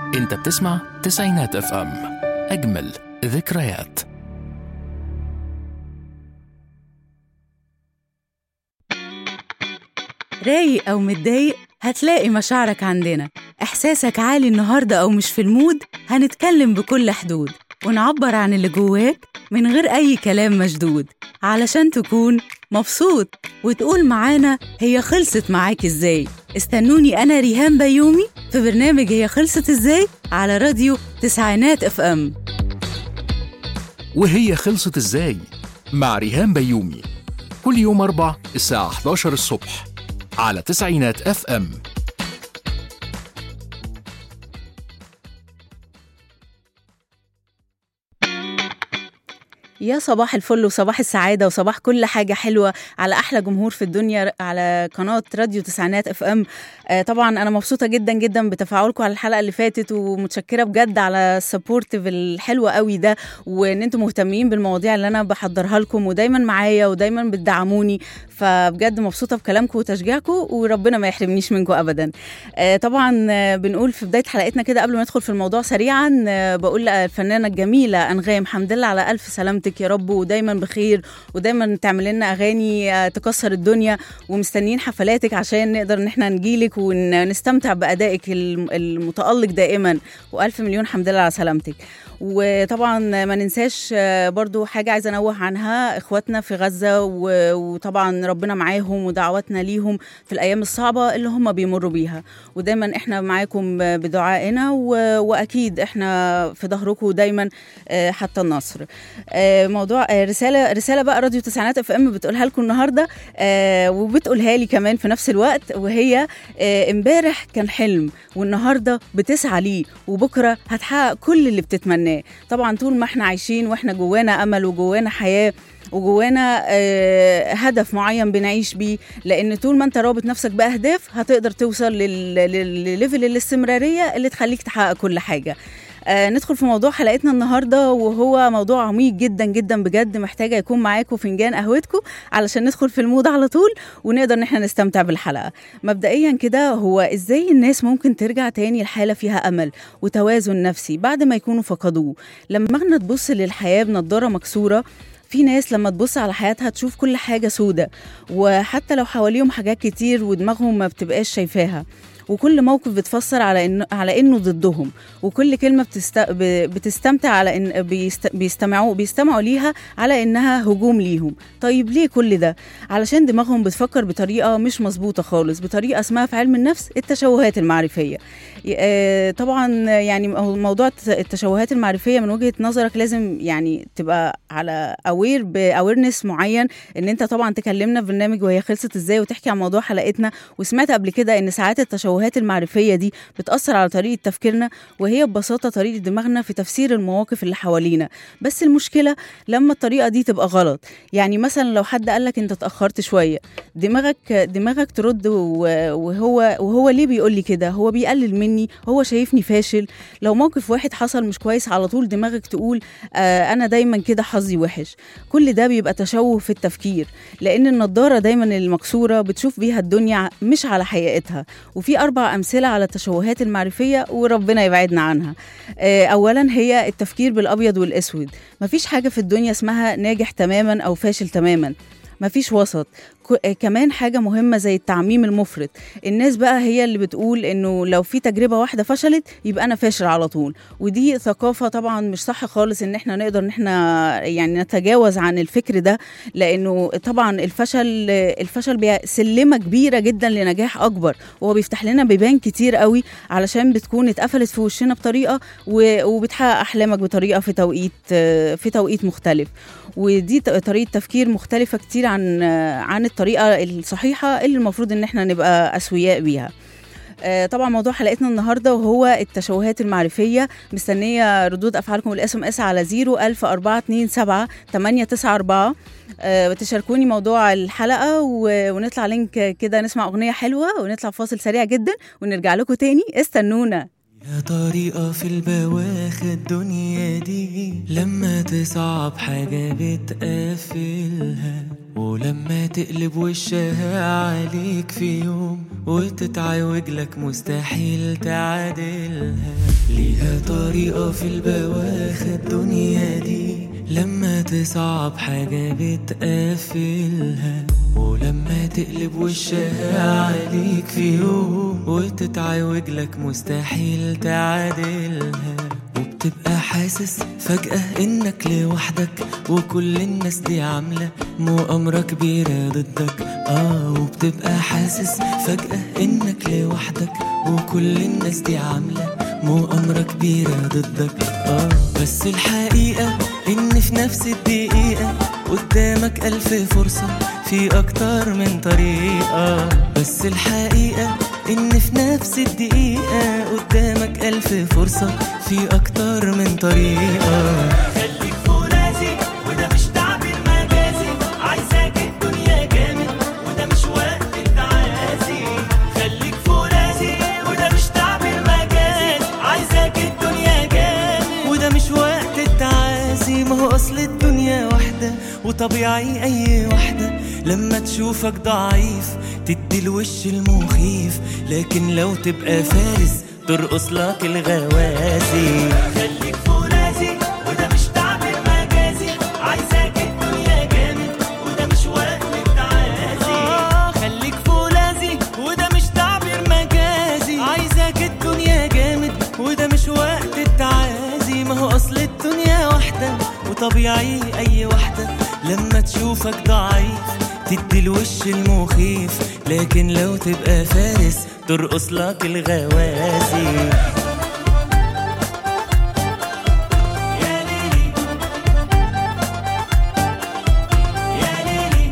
انت بتسمع تسعينات اف ام اجمل ذكريات رايق أو متضايق هتلاقي مشاعرك عندنا إحساسك عالي النهاردة أو مش في المود هنتكلم بكل حدود ونعبر عن اللي جواك من غير أي كلام مشدود علشان تكون مبسوط وتقول معانا هي خلصت معاك إزاي استنوني أنا ريهام بيومي في برنامج هي خلصت إزاي على راديو تسعينات اف ام وهي خلصت ازاي مع ريهام بيومي كل يوم أربع الساعة 11 الصبح على تسعينات اف ام يا صباح الفل وصباح السعادة وصباح كل حاجة حلوة على أحلى جمهور في الدنيا على قناة راديو تسعينات اف ام آه طبعا أنا مبسوطة جدا جدا بتفاعلكم على الحلقة اللي فاتت ومتشكرة بجد على السبورتيف الحلو قوي ده وإن أنتم مهتمين بالمواضيع اللي أنا بحضرها لكم ودايما معايا ودايما بتدعموني فبجد مبسوطة بكلامكم وتشجيعكم وربنا ما يحرمنيش منكم أبدا آه طبعا آه بنقول في بداية حلقتنا كده قبل ما ندخل في الموضوع سريعا آه بقول الفنانة الجميلة أنغام حمد لله على ألف سلامتك يا رب ودايما بخير ودايما تعمل لنا اغاني آه، تكسر الدنيا ومستنيين حفلاتك عشان نقدر ان احنا نجيلك ونستمتع بادائك الم- المتالق دائما والف مليون حمد لله على سلامتك وطبعا ما ننساش آه، برضو حاجه عايزه انوه عنها اخواتنا في غزه و- وطبعا ربنا معاهم ودعواتنا ليهم في الايام الصعبه اللي هم بيمروا بيها ودايما احنا معاكم بدعائنا و- واكيد احنا في ظهركم دايما آه، حتى النصر آه، موضوع آه، رساله رساله بقى راديو تسعينات اف ام بتقولها لكم النهارده آه، وبتقولها لي كمان في نفس الوقت وهي آه، امبارح كان حلم والنهارده بتسعى ليه وبكره هتحقق كل اللي بتتمناه طبعا طول ما احنا عايشين واحنا جوانا امل وجوانا حياه وجوانا آه، هدف معين بنعيش بيه لان طول ما انت رابط نفسك باهداف هتقدر توصل لل- لل- لليفل الاستمراريه اللي تخليك تحقق كل حاجه آه ندخل في موضوع حلقتنا النهارده وهو موضوع عميق جدا جدا بجد محتاجه يكون معاكم فنجان قهوتكم علشان ندخل في المود على طول ونقدر ان احنا نستمتع بالحلقه مبدئيا كده هو ازاي الناس ممكن ترجع تاني لحاله فيها امل وتوازن نفسي بعد ما يكونوا فقدوه لما احنا تبص للحياه بنضاره مكسوره في ناس لما تبص على حياتها تشوف كل حاجة سودة وحتى لو حواليهم حاجات كتير ودماغهم ما بتبقاش شايفاها وكل موقف بتفسر على انه على انه ضدهم وكل كلمه بتست... ب- بتستمتع على ان بيست... بيستمعوا بيستمعوا ليها على انها هجوم ليهم طيب ليه كل ده علشان دماغهم بتفكر بطريقه مش مظبوطه خالص بطريقه اسمها في علم النفس التشوهات المعرفيه ي- آه، طبعا يعني مو- موضوع الت- التشوهات المعرفيه من وجهه نظرك لازم يعني تبقى على اوير باويرنس معين ان انت طبعا تكلمنا في برنامج وهي خلصت ازاي وتحكي عن موضوع حلقتنا وسمعت قبل كده ان ساعات التشوهات المعرفيه دي بتاثر على طريقه تفكيرنا وهي ببساطه طريقه دماغنا في تفسير المواقف اللي حوالينا بس المشكله لما الطريقه دي تبقى غلط يعني مثلا لو حد قالك انت اتاخرت شويه دماغك دماغك ترد و- وهو وهو ليه بيقول لي كده هو بيقلل مني هو شايفني فاشل لو موقف واحد حصل مش كويس على طول دماغك تقول آه انا دايما كده حظي وحش كل ده بيبقى تشوه في التفكير لان النضاره دايما المكسوره بتشوف بيها الدنيا مش على حقيقتها وفي اربع امثله على التشوهات المعرفيه وربنا يبعدنا عنها آه اولا هي التفكير بالابيض والاسود مفيش حاجه في الدنيا اسمها ناجح تماما او فاشل تماما مفيش وسط ك- آه، كمان حاجة مهمة زي التعميم المفرط الناس بقى هي اللي بتقول انه لو في تجربة واحدة فشلت يبقى انا فاشل على طول ودي ثقافة طبعا مش صح خالص ان احنا نقدر ان احنا يعني نتجاوز عن الفكر ده لانه طبعا الفشل الفشل بي- سلمة كبيرة جدا لنجاح اكبر وهو بيفتح لنا بيبان كتير قوي علشان بتكون اتقفلت في وشنا بطريقة و- وبتحقق احلامك بطريقة في توقيت في توقيت مختلف ودي ط- طريقه تفكير مختلفه كتير عن عن الطريقه الصحيحه اللي المفروض ان احنا نبقى اسوياء بيها آه، طبعا موضوع حلقتنا النهارده وهو التشوهات المعرفيه مستنيه ردود افعالكم الاس ام اس على 0 1000 427 894 آه، تشاركوني موضوع الحلقه و- ونطلع لينك كده نسمع اغنيه حلوه ونطلع فاصل سريع جدا ونرجع لكم تاني استنونا يا طريقة في البواخة الدنيا دي لما تصعب حاجة بتقفلها ولما تقلب وشها عليك في يوم وتتعوج لك مستحيل تعادلها ليها طريقة في البواخة الدنيا دي لما تصعب حاجة بتقفلها ولما تقلب وشها عليك في يوم وتتعوج لك مستحيل تعادلها وبتبقى حاسس فجأة انك لوحدك وكل الناس دي عاملة مؤامرة كبيرة ضدك اه وبتبقى حاسس فجأة انك لوحدك وكل الناس دي عاملة مؤامرة كبيرة ضدك اه بس الحقيقة ان في نفس الدقيقة قدامك ألف فرصة في أكتر من طريقة بس الحقيقة إن في نفس الدقيقة قدامك ألف فرصة في أكتر من طريقة خليك فرازي وده مش تعبير مجازي عايزاك الدنيا جامد وده مش وقت التعازي خليك فرازي وده مش تعبير مجازي عايزاك الدنيا جامد وده مش وقت التعازي ما هو أصل الدنيا واحدة وطبيعي أي واحدة لما تشوفك ضعيف تدي الوش المخيف لكن لو تبقى فارس ترقص لك الغوازي خليك فرازي وده مش تعبير مجازي عايزاك الدنيا جامد وده مش وقت التعازي آه خليك فرازي وده مش تعبير مجازي عايزاك الدنيا جامد وده مش وقت التعازي ما هو اصل الدنيا واحدة وطبيعي اي واحدة لما تشوفك ضعيف تدي الوش المخيف لكن لو تبقى فارس ترقص لك الغوازي يا ليلي يا ليلي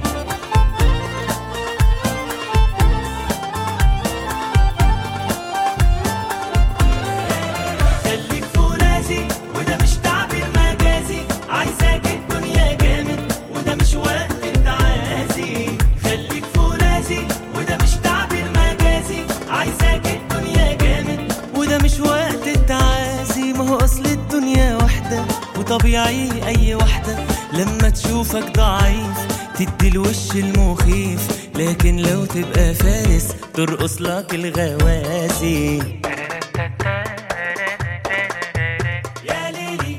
خليك فرازي وده مش تعبير مجازي عايزاك الدنيا جامد وده مش وقت التعازي خليك فرازي وده مش تعبير مجازي عايزاك الدنيا جامد وده مش وقت التعازي ما هو اصل الدنيا واحدة وطبيعي اي واحدة لما تشوفك ضعيف تدي الوش المخيف لكن لو تبقى فارس ترقص لك الغوازي يا ليلي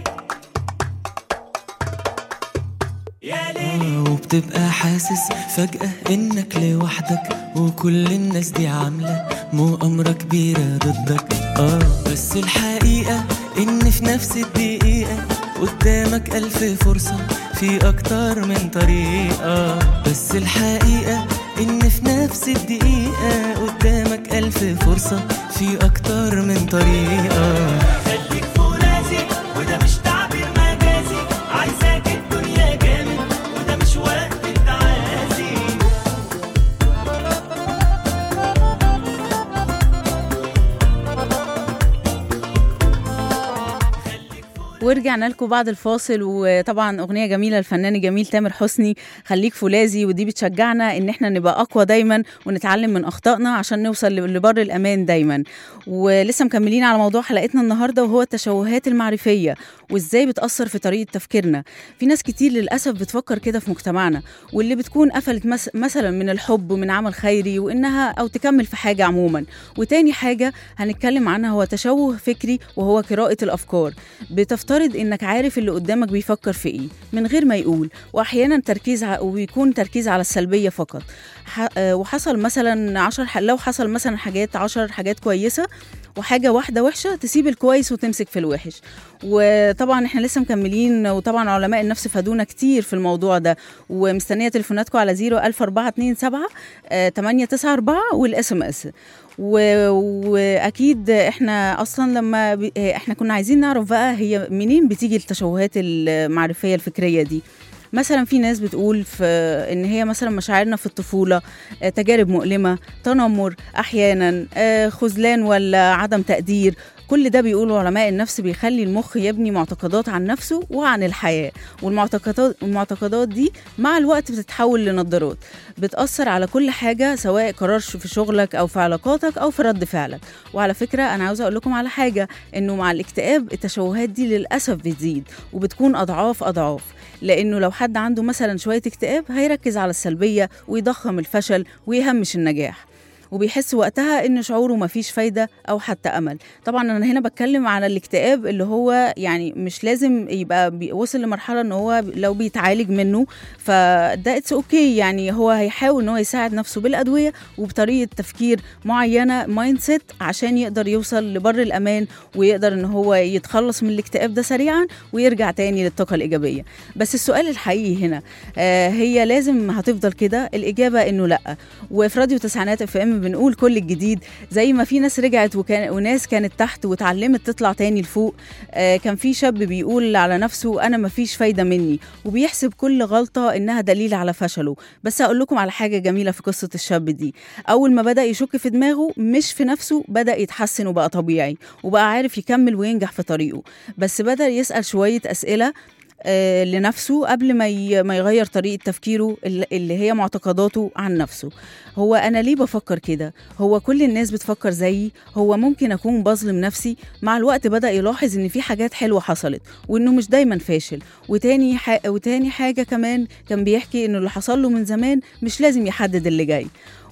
يا ليلي وبتبقى حاسس فجأة إنك لوحدك وكل الناس دي عاملة مؤامرة كبيرة ضدك آه بس الحقيقة إن في نفس الدقيقة قدامك ألف فرصة في أكتر من طريقة بس الحقيقة إن في نفس الدقيقة قدامك ألف فرصة في أكتر من طريقة خليك فرازي وده مش تعبير مجازي عايزاك الدنيا جامد وده مش وقت التعازي ورجعنا لكم بعد الفاصل وطبعا اغنيه جميله الفنان الجميل تامر حسني خليك فولاذي ودي بتشجعنا ان احنا نبقى اقوى دايما ونتعلم من اخطائنا عشان نوصل لبر الامان دايما ولسه مكملين على موضوع حلقتنا النهارده وهو التشوهات المعرفيه وازاي بتاثر في طريقه تفكيرنا في ناس كتير للاسف بتفكر كده في مجتمعنا واللي بتكون قفلت مس مثلا من الحب ومن عمل خيري وانها او تكمل في حاجه عموما وتاني حاجه هنتكلم عنها هو تشوه فكري وهو قراءه الافكار بتفترض انك عارف اللي قدامك بيفكر في ايه من غير ما يقول واحيانا تركيز ع... ويكون تركيز على السلبيه فقط ح... آه، وحصل مثلا عشر ح... لو حصل مثلا حاجات عشر حاجات كويسه وحاجه واحده وحشه تسيب الكويس وتمسك في الوحش وطبعا احنا لسه مكملين وطبعا علماء النفس فادونا كتير في الموضوع ده ومستنيه تليفوناتكم على 01427 894 والاس ام اس و- واكيد احنا اصلا لما ب... احنا كنا عايزين نعرف بقى هي منين بتيجي التشوهات المعرفيه الفكريه دي مثلا في ناس بتقول في ان هي مثلا مشاعرنا في الطفوله آه، تجارب مؤلمه تنمر احيانا آه، خذلان ولا عدم تقدير كل ده بيقولوا علماء النفس بيخلي المخ يبني معتقدات عن نفسه وعن الحياة والمعتقدات المعتقدات دي مع الوقت بتتحول لنظارات بتأثر على كل حاجة سواء قرار في شغلك أو في علاقاتك أو في رد فعلك وعلى فكرة أنا عاوزة أقول لكم على حاجة إنه مع الاكتئاب التشوهات دي للأسف بتزيد وبتكون أضعاف أضعاف لأنه لو حد عنده مثلا شوية اكتئاب هيركز على السلبية ويضخم الفشل ويهمش النجاح وبيحس وقتها ان شعوره مفيش فايده او حتى امل طبعا انا هنا بتكلم على الاكتئاب اللي هو يعني مش لازم يبقى بي- وصل لمرحله ان هو لو بيتعالج منه فده اتس اوكي يعني هو هيحاول ان هو يساعد نفسه بالادويه وبطريقه تفكير معينه مايند سيت عشان يقدر يوصل لبر الامان ويقدر ان هو يتخلص من الاكتئاب ده سريعا ويرجع تاني للطاقه الايجابيه بس السؤال الحقيقي هنا آه هي لازم هتفضل كده الاجابه انه لا وفي راديو تسعينات اف ام بنقول كل الجديد زي ما في ناس رجعت وكان وناس كانت تحت واتعلمت تطلع تاني لفوق آه كان في شاب بيقول على نفسه انا مفيش فايده مني وبيحسب كل غلطه انها دليل على فشله بس اقول لكم على حاجه جميله في قصه الشاب دي اول ما بدا يشك في دماغه مش في نفسه بدا يتحسن وبقى طبيعي وبقى عارف يكمل وينجح في طريقه بس بدا يسال شويه اسئله آه، لنفسه قبل ما ي- ما يغير طريقه تفكيره اللي اللي هي معتقداته عن نفسه هو انا ليه بفكر كده هو كل الناس بتفكر زيي هو ممكن اكون بظلم نفسي مع الوقت بدا يلاحظ ان في حاجات حلوه حصلت وانه مش دايما فاشل وتاني ح... وتاني حاجه كمان كان بيحكي انه اللي حصل له من زمان مش لازم يحدد اللي جاي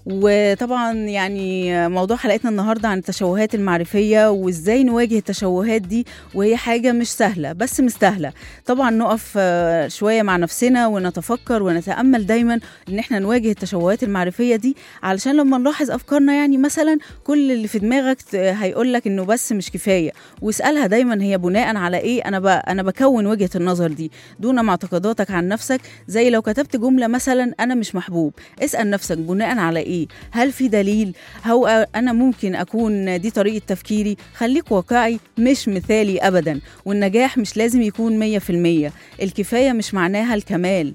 وطبعا يعني موضوع حلقتنا النهارده عن التشوهات المعرفيه وازاي نواجه التشوهات دي وهي حاجه مش سهله بس مستاهله طبعا نقف آه، شويه مع نفسنا ونتفكر ونتامل دايما ان احنا نواجه التشوهات المعرفيه دي علشان لما نلاحظ افكارنا يعني مثلا كل اللي في دماغك هيقول لك انه بس مش كفايه واسالها دايما هي بناء على ايه انا ب... انا بكون وجهه النظر دي دون معتقداتك عن نفسك زي لو كتبت جمله مثلا انا مش محبوب اسال نفسك بناء على ايه هل في دليل هو انا ممكن اكون دي طريقه تفكيري خليك واقعي مش مثالي ابدا والنجاح مش لازم يكون 100% الكفايه مش معناها الكمال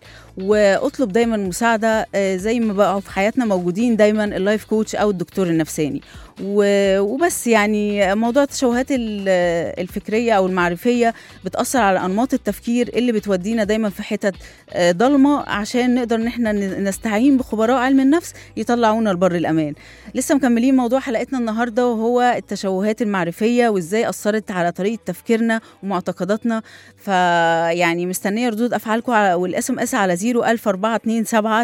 واطلب دايما مساعده آه، زي ما بقوا في حياتنا موجودين دايما اللايف كوتش او الدكتور النفساني و- وبس يعني موضوع التشوهات ال- الفكريه او المعرفيه بتاثر على انماط التفكير اللي بتودينا دايما في حتت آه، ضلمه عشان نقدر ان احنا ن- نستعين بخبراء علم النفس يطلعونا لبر الامان لسه مكملين موضوع حلقتنا النهارده وهو التشوهات المعرفيه وازاي اثرت على طريقه تفكيرنا ومعتقداتنا فيعني مستنيه ردود افعالكم على والاس ام اس على 01427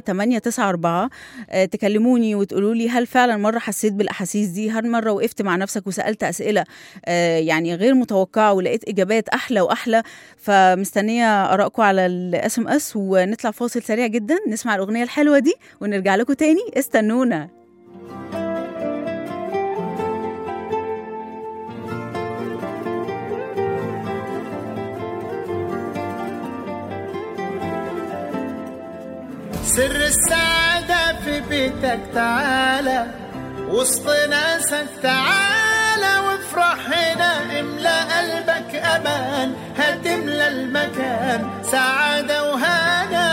894 آه، تكلموني وتقولوا لي هل فعلا مره حسيت بالاحاسيس دي هل مره وقفت مع نفسك وسالت اسئله آه، يعني غير متوقعه ولقيت اجابات احلى واحلى فمستنيه ارائكم على الاس ام اس ونطلع فاصل سريع جدا نسمع الاغنيه الحلوه دي ونرجع لكم تاني استنونا سر السعادة في بيتك تعالى وسط ناسك تعالى وافرح هنا املى قلبك امان هتملى المكان سعادة وهنا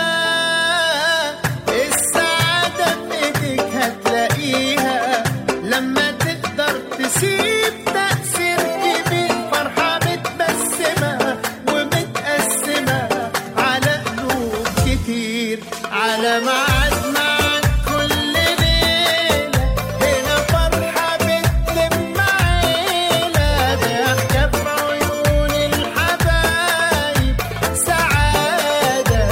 السعادة في ايديك هتلاقيها لما تقدر تسيب تأثير كبير فرحة متبسمة ومتقسمة على قلوب كتير على ميعاد معاك كل ليلة هنا فرحة بتلم عيلة ضحكة في عيون الحبايب سعادة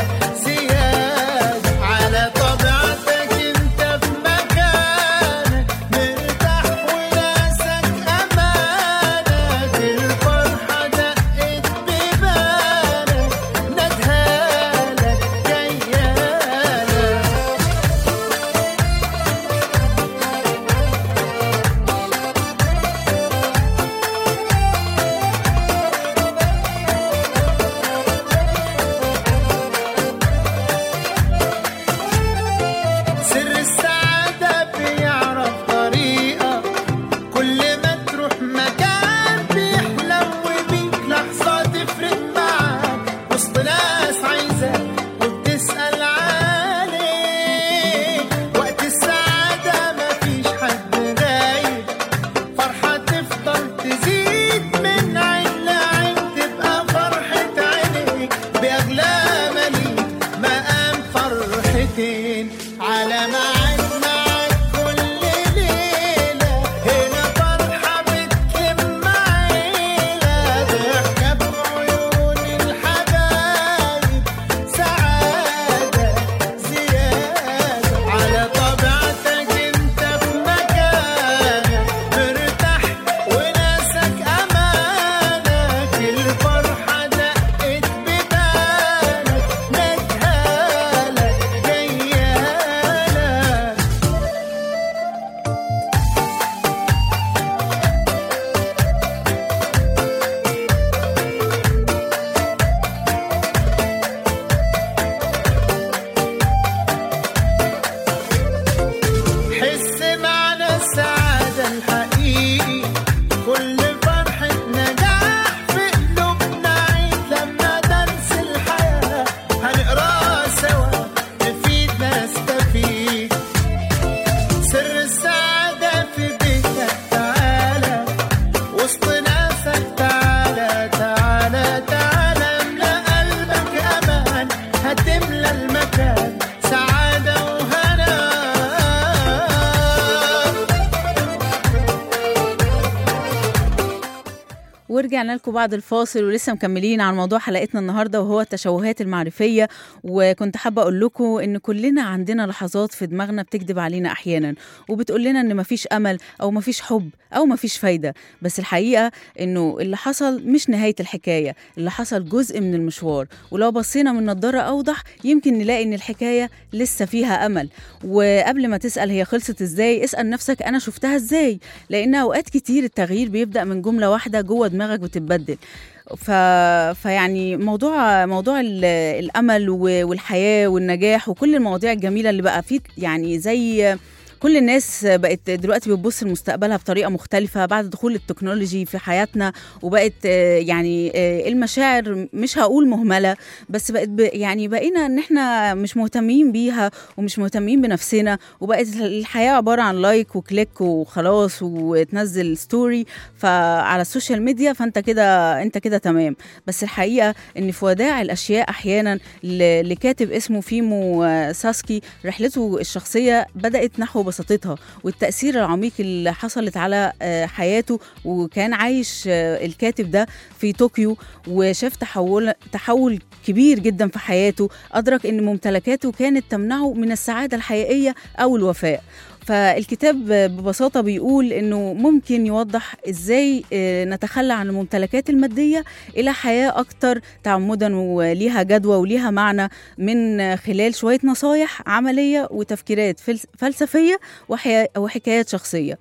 ورجعنا لكم بعد الفاصل ولسه مكملين عن موضوع حلقتنا النهارده وهو التشوهات المعرفيه وكنت حابه اقول لكم ان كلنا عندنا لحظات في دماغنا بتكذب علينا احيانا وبتقول لنا ان مفيش امل او مفيش حب او مفيش فايده بس الحقيقه انه اللي حصل مش نهايه الحكايه اللي حصل جزء من المشوار ولو بصينا من نظاره اوضح يمكن نلاقي ان الحكايه لسه فيها امل وقبل ما تسال هي خلصت ازاي اسال نفسك انا شفتها ازاي لان اوقات كتير التغيير بيبدا من جمله واحده جوه دماغك بتتبدل ف... فيعني موضوع موضوع ال- الامل و- والحياه والنجاح وكل المواضيع الجميله اللي بقى فيه يعني زي كل الناس بقت دلوقتي بتبص لمستقبلها بطريقه مختلفه بعد دخول التكنولوجي في حياتنا وبقت آه، يعني آه، المشاعر مش هقول مهمله بس بقت ب- يعني بقينا ان احنا مش مهتمين بيها ومش مهتمين بنفسنا وبقت الحياه عباره عن لايك وكليك وخلاص وتنزل ستوري فعلى السوشيال ميديا فانت كده انت كده تمام بس الحقيقه ان في وداع الاشياء احيانا ل- لكاتب اسمه فيمو آه، ساسكي رحلته الشخصيه بدات نحو بساطتها والتاثير العميق اللي حصلت على آه، حياته وكان عايش آه، الكاتب ده في طوكيو وشاف تحول تحول كبير جدا في حياته ادرك ان ممتلكاته كانت تمنعه من السعاده الحقيقيه او الوفاء فالكتاب ببساطة بيقول إنه ممكن يوضح إزاي آه، نتخلى عن الممتلكات المادية إلى حياة أكتر تعمدا وليها جدوى وليها معنى من خلال شوية نصايح عملية وتفكيرات فلس- فلسفية وحيا- وحكايات شخصية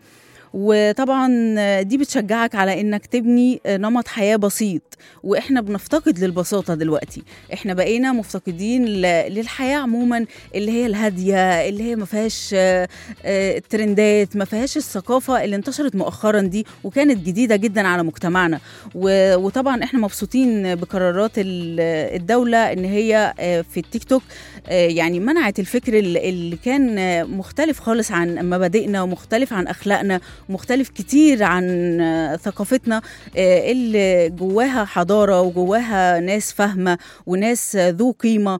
وطبعا دي بتشجعك على انك تبني نمط حياه بسيط واحنا بنفتقد للبساطه دلوقتي احنا بقينا مفتقدين ل- للحياه عموما اللي هي الهاديه اللي هي ما فيهاش آه، آه، ترندات ما فيهاش الثقافه اللي انتشرت مؤخرا دي وكانت جديده جدا على مجتمعنا و- وطبعا احنا مبسوطين بقرارات ال- الدوله ان هي آه، في التيك توك آه، يعني منعت الفكر اللي اللي كان آه، مختلف خالص عن مبادئنا ومختلف عن اخلاقنا مختلف كتير عن آه، ثقافتنا آه، اللي جواها حضاره وجواها ناس فاهمه وناس آه، ذو قيمه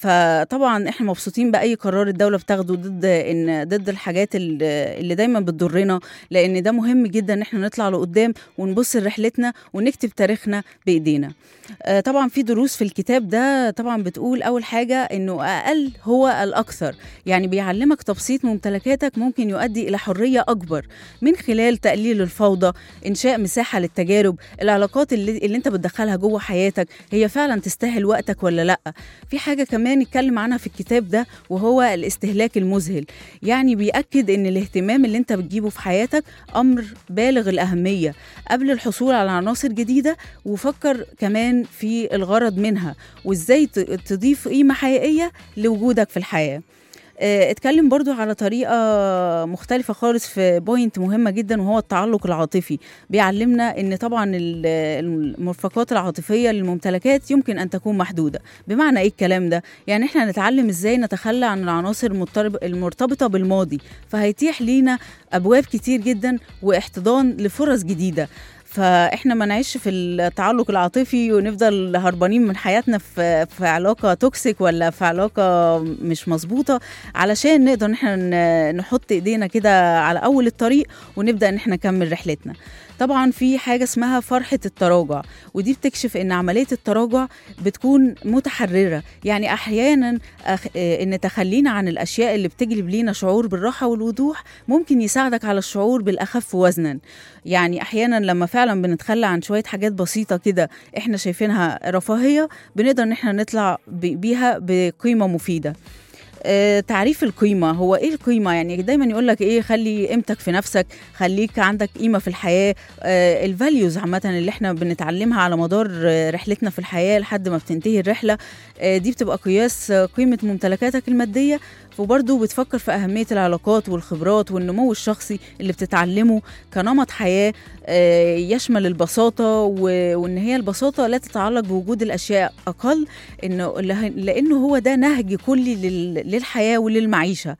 فطبعا احنا مبسوطين باي قرار الدوله بتاخده ضد ان ضد الحاجات اللي اللي دايما بتضرنا لان ده مهم جدا ان احنا نطلع لقدام ونبص لرحلتنا ونكتب تاريخنا بايدينا آه، طبعا في دروس في الكتاب ده طبعا بتقول اول حاجه انه اقل هو الاكثر يعني بيعلمك تبسيط ممتلكاتك ممكن يؤدي الى حريه اكبر من خلال تقليل الفوضى انشاء مساحه للتجارب العلاقات اللي, اللي انت بتدخلها جوه حياتك هي فعلا تستاهل وقتك ولا لا في حاجه كمان اتكلم عنها في الكتاب ده وهو الاستهلاك المذهل يعني بيأكد ان الاهتمام اللي انت بتجيبه في حياتك امر بالغ الاهميه قبل الحصول على عناصر جديده وفكر كمان في الغرض منها وازاي ت- تضيف قيمه حقيقيه لوجودك في الحياه آه، اتكلم برضو على طريقة مختلفة خالص في بوينت مهمة جدا وهو التعلق العاطفي بيعلمنا ان طبعا ال- المرفقات العاطفية للممتلكات يمكن ان تكون محدودة بمعنى ايه الكلام ده يعني احنا نتعلم ازاي نتخلى عن العناصر المضطرب- المرتبطة بالماضي فهيتيح لينا ابواب كتير جدا واحتضان لفرص جديدة فاحنا ما نعيش في التعلق العاطفي ونفضل هربانين من حياتنا في في علاقه توكسيك ولا في علاقه مش مظبوطه علشان نقدر ان احنا ن- نحط ايدينا كده على اول الطريق ونبدا ان احنا نكمل رحلتنا طبعا في حاجه اسمها فرحه التراجع ودي بتكشف ان عمليه التراجع بتكون متحرره يعني احيانا أخ... آه، ان تخلينا عن الاشياء اللي بتجلب لينا شعور بالراحه والوضوح ممكن يساعدك على الشعور بالاخف وزنا يعني احيانا لما فعلا بنتخلى عن شويه حاجات بسيطه كده احنا شايفينها رفاهيه بنقدر ان احنا نطلع ب- بيها بقيمه مفيده آه، تعريف القيمة هو ايه القيمة يعني دايما يقول لك ايه خلي قيمتك في نفسك خليك عندك قيمة في الحياة الفاليوز عامة اللي احنا بنتعلمها على مدار آه، رحلتنا في الحياة لحد ما بتنتهي الرحلة آه، دي بتبقى قياس آه، قيمة ممتلكاتك المادية وبرضه بتفكر في أهمية العلاقات والخبرات والنمو الشخصي اللي بتتعلمه كنمط حياة آه، يشمل البساطة و- وإن هي البساطة لا تتعلق بوجود الأشياء أقل إنه له- لأنه هو ده نهج كلي لل- للحياة وللمعيشة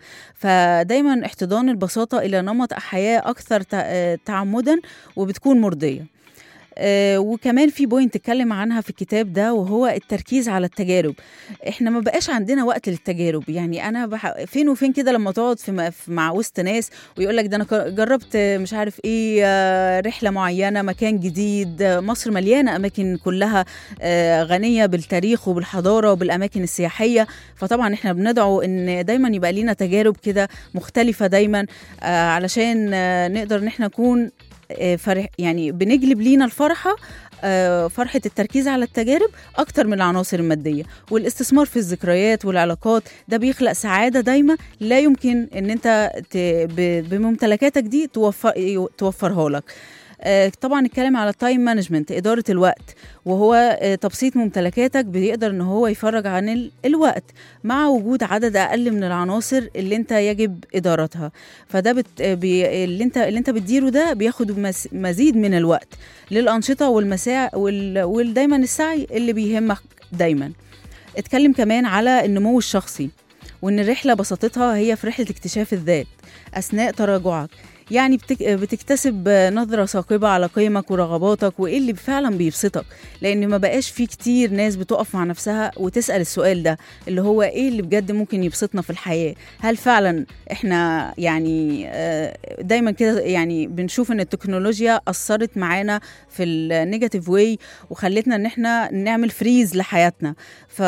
فدايما احتضان البساطة إلى نمط حياة أكثر تع- آه، تعمدا وبتكون مرضية آه، وكمان في بوينت اتكلم عنها في الكتاب ده وهو التركيز على التجارب احنا ما بقاش عندنا وقت للتجارب يعني انا بح... فين وفين كده لما تقعد في م... في- مع وسط ناس ويقول لك ده انا ك- جربت آه، مش عارف ايه آه، رحله معينه مكان جديد آه، مصر مليانه اماكن كلها آه، غنيه بالتاريخ وبالحضاره وبالاماكن السياحيه فطبعا احنا بندعو ان دايما يبقى لينا تجارب كده مختلفه دايما آه، علشان آه، نقدر ان احنا نكون آه، فرح يعني بنجلب لينا الفرحه آه، فرحة التركيز على التجارب أكتر من العناصر المادية والاستثمار في الذكريات والعلاقات ده بيخلق سعادة دايمة لا يمكن أن أنت ت- ب- بممتلكاتك دي توفر توفرها لك آه، طبعا نتكلم على التايم مانجمنت إدارة الوقت وهو آه، تبسيط ممتلكاتك بيقدر ان هو يفرج عن ال- الوقت مع وجود عدد اقل من العناصر اللي انت يجب ادارتها فده بت... آه، بي... اللي انت اللي انت بتديره ده بياخد مس... مزيد من الوقت للانشطه والمساع وال... ودايما السعي اللي بيهمك دايما اتكلم كمان على النمو الشخصي وان الرحله بساطتها هي في رحله اكتشاف الذات اثناء تراجعك يعني بتك... بتكتسب نظرة ثاقبة على قيمك ورغباتك وإيه اللي فعلا بيبسطك لأن ما بقاش في كتير ناس بتقف مع نفسها وتسأل السؤال ده اللي هو إيه اللي بجد ممكن يبسطنا في الحياة هل فعلا إحنا يعني آه، دايما كده يعني بنشوف إن التكنولوجيا أثرت معانا في النيجاتيف واي وخلتنا إن إحنا نعمل فريز لحياتنا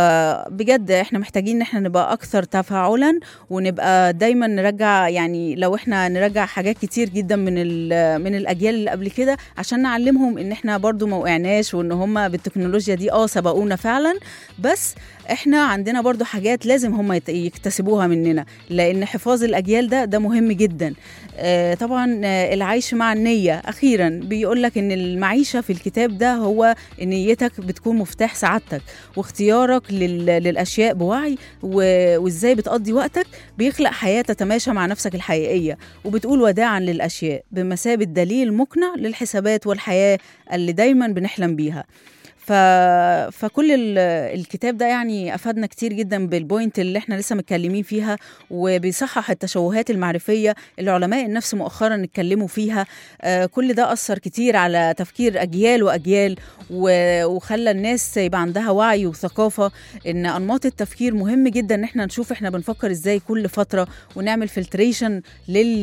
فبجد إحنا محتاجين إن إحنا نبقى أكثر تفاعلا ونبقى دايما نرجع يعني لو إحنا نرجع حاجات كتير جدا من ال- من الاجيال اللي قبل كده عشان نعلمهم ان احنا برضو ما وقعناش وان هم بالتكنولوجيا دي اه سبقونا فعلا بس احنا عندنا برضو حاجات لازم هم يت- يكتسبوها مننا لان حفاظ الاجيال ده ده مهم جدا آه طبعا آه العيش مع النيه اخيرا بيقول لك ان المعيشه في الكتاب ده هو نيتك بتكون مفتاح سعادتك واختيارك لل- للاشياء بوعي و- وازاي بتقضي وقتك بيخلق حياه تتماشى مع نفسك الحقيقيه وبتقول وداعا للاشياء بمثابه دليل مقنع للحسابات والحياه اللي دايما بنحلم بيها ف... فكل ال... الكتاب ده يعني افادنا كتير جدا بالبوينت اللي احنا لسه متكلمين فيها وبيصحح التشوهات المعرفيه اللي علماء النفس مؤخرا اتكلموا فيها آه كل ده اثر كتير على تفكير اجيال واجيال و... وخلى الناس يبقى عندها وعي وثقافه ان انماط التفكير مهم جدا ان احنا نشوف احنا بنفكر ازاي كل فتره ونعمل فلتريشن لل...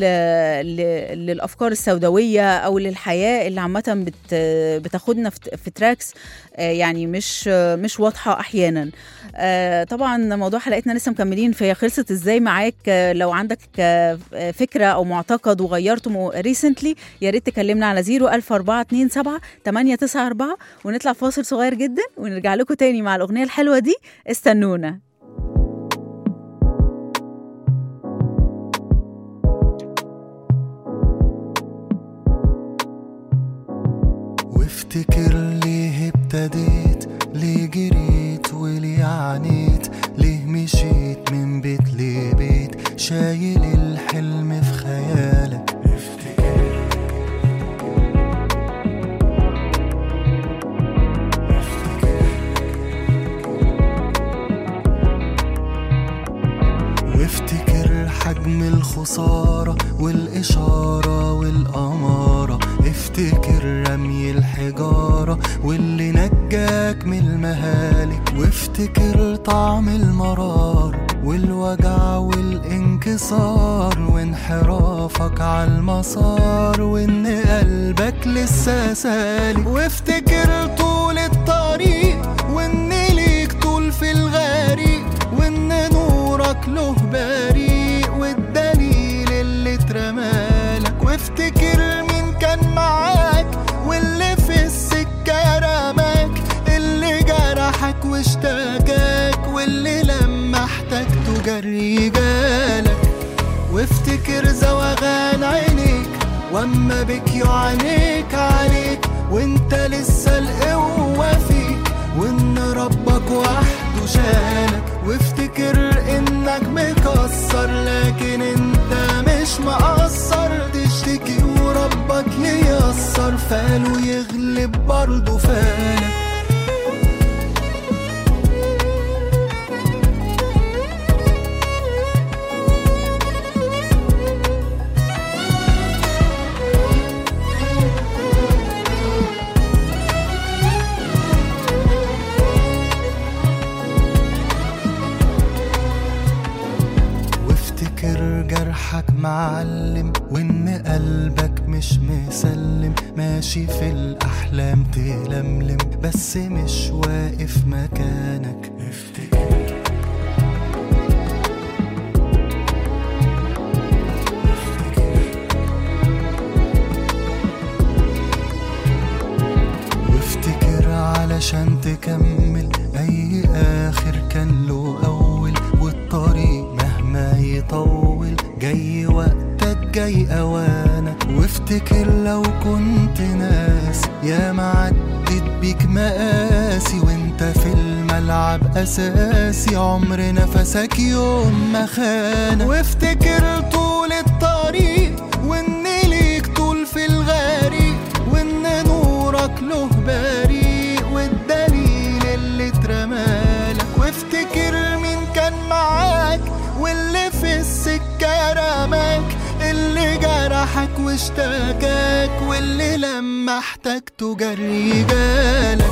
ل- للافكار السوداويه او للحياه اللي عامه بت... بتاخدنا في... في تراكس آه، يعني مش آه، مش واضحه احيانا آه، طبعا موضوع حلقتنا لسه مكملين فهي خلصت ازاي معاك آه، لو عندك آه، فكره او معتقد وغيرته ريسنتلي يا ريت تكلمنا على 01427 894 ونطلع فاصل صغير جدا ونرجع لكم تاني مع الاغنيه الحلوه دي استنونا وافتكر ليه ابتديت ليه جريت وليه عانيت ليه مشيت من بيت لبيت شايل الحلم في خيالك افتكر وافتكر حجم الخسارة والإشارة والأمارة افتكر رمي الحجارة واللي نجاك من المهالك وافتكر طعم المرار والوجع والانكسار وانحرافك على المسار وان قلبك لسه سالك وافتكر طول الطريق وان ليك طول في الغريق وان نورك له بريق والدليل اللي اترمالك وافتكر مين كان معاك واللي في السكة رماك اللي جرحك واشتكاك واللي لما احتجته جري جالك وافتكر زوغان عينيك واما بك يعانيك عليك وانت لسه القوة فيك وان ربك وحده شالك وافتكر انك مكسر لكن انت مش مقصر تشتكي وربك ييسر فاله يغلب برضه فالك تتعلم وإن قلبك مش مسلم ماشي في الأحلام تلملم بس مش واقف مكانك افتكر وافتكر علشان تكمل أي آخر كان له أول والطريق مهما يطول جاي وقتك جاي أوانك وافتكر لو كنت ناس يا معدت بيك مقاسي وانت في الملعب أساسي عمر نفسك يوم ما خانك وافتكر طول الطريق وان ليك طول في الغريق وان نورك له بريق والدليل اللي اترمالك وافتكر مين كان معاك واللي في السكة رماك اللي جرحك واشتكاك واللي لما احتجته جري جالك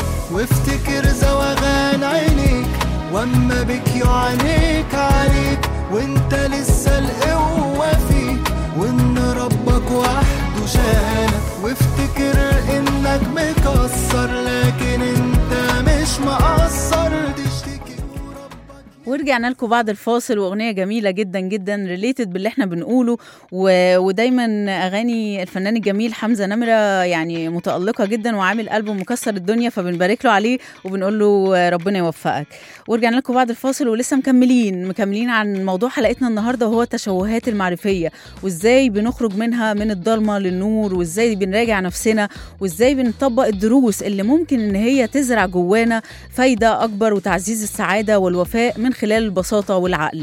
وافتكر زوغان عينيك واما بك يعانيك عليك وانت لسه القوة فيك وان ربك وحده شالك وافتكر انك مكسر لكن انت مش مقصر تشتكي وربك ورجعنا لكم بعد الفاصل واغنيه جميله جدا جدا ريليتد باللي احنا بنقوله و... ودايما اغاني الفنان الجميل حمزه نمره يعني متالقه جدا وعامل البوم مكسر الدنيا فبنبارك له عليه وبنقول له ربنا يوفقك ورجعنا لكم بعد الفاصل ولسه مكملين مكملين عن موضوع حلقتنا النهارده وهو التشوهات المعرفيه وازاي بنخرج منها من الضلمه للنور وازاي بنراجع نفسنا وازاي بنطبق الدروس اللي ممكن ان هي تزرع جوانا فايده اكبر وتعزيز السعاده والوفاء من خلال البساطه والعقل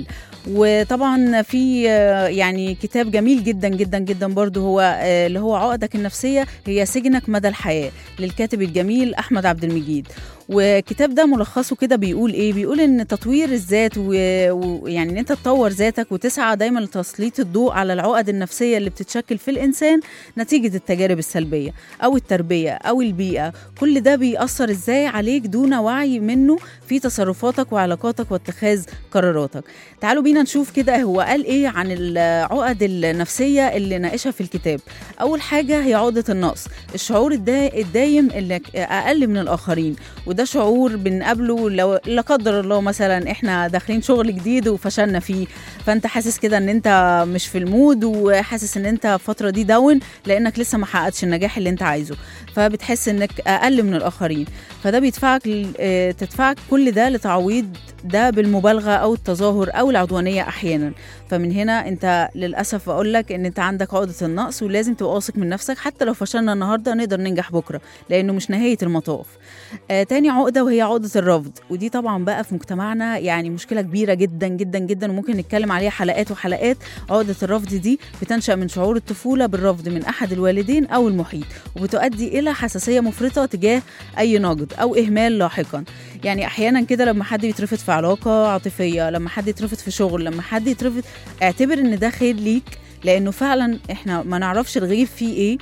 وطبعا في آه، يعني كتاب جميل جدا جدا جدا برضو هو آه، اللي هو عقدك النفسيه هي سجنك مدى الحياه للكاتب الجميل احمد عبد المجيد والكتاب ده ملخصه كده بيقول ايه بيقول ان تطوير الذات و- ويعني ان انت تطور ذاتك وتسعى دايما لتسليط الضوء على العقد النفسيه اللي بتتشكل في الانسان نتيجه التجارب السلبيه او التربيه او البيئه كل ده بيأثر ازاي عليك دون وعي منه في تصرفاتك وعلاقاتك واتخاذ قراراتك تعالوا بينا نشوف كده هو قال ايه عن العقد النفسيه اللي ناقشها في الكتاب اول حاجه هي عقده النقص الشعور الدا- الدايم انك اقل من الاخرين وده شعور بنقابله لو لا قدر الله مثلا احنا داخلين شغل جديد وفشلنا فيه فانت حاسس كده ان انت مش في المود وحاسس ان انت الفتره دي داون لانك لسه ما حققتش النجاح اللي انت عايزه فبتحس انك اقل من الاخرين فده بيدفعك ل- آه، تدفعك كل ده لتعويض ده بالمبالغه او التظاهر او العدوانيه احيانا فمن هنا انت للاسف بقول لك ان انت عندك عقده النقص ولازم تبقى واثق من نفسك حتى لو فشلنا النهارده نقدر ننجح بكره لانه مش نهايه المطاف آه تاني عقده وهي عقده الرفض ودي طبعا بقى في مجتمعنا يعني مشكله كبيره جدا جدا جدا وممكن نتكلم عليها حلقات وحلقات عقده الرفض دي بتنشا من شعور الطفوله بالرفض من احد الوالدين او المحيط وبتؤدي الى حساسيه مفرطه تجاه اي نقد او اهمال لاحقا يعني احيانا كده لما حد يترفض في علاقه عاطفيه لما حد يترفض في شغل لما حد يترفض اعتبر ان ده خير ليك لانه فعلا احنا ما نعرفش الغيب فيه ايه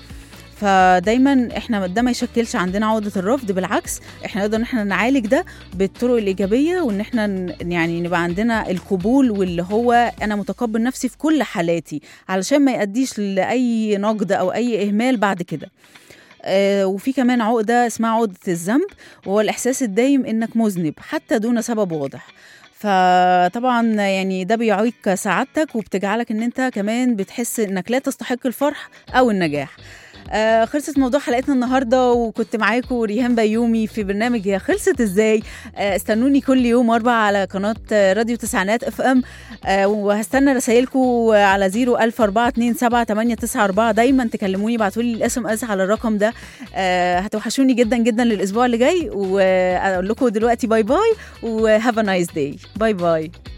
فدايما احنا ده ما يشكلش عندنا عقده الرفض بالعكس احنا نقدر ان احنا نعالج ده بالطرق الايجابيه وان احنا ن- يعني نبقى عندنا القبول واللي هو انا متقبل نفسي في كل حالاتي علشان ما يأديش لاي نقد او اي اهمال بعد كده آه، وفي كمان عقدة اسمها عقدة الذنب وهو الإحساس الدايم إنك مذنب حتى دون سبب واضح فطبعا يعني ده بيعيق سعادتك وبتجعلك ان انت كمان بتحس انك لا تستحق الفرح او النجاح آه خلصت موضوع حلقتنا النهارده وكنت معاكم ريهام بيومي في برنامج هي خلصت ازاي آه استنوني كل يوم اربع على قناه آه، راديو تسعينات اف ام آه وهستنى رسائلكم على 01427 دايما تكلموني ابعتوا لي الاس ام اس على الرقم ده آه هتوحشوني جدا جدا للاسبوع اللي جاي واقول لكم دلوقتي باي باي وهاف ا نايس داي باي باي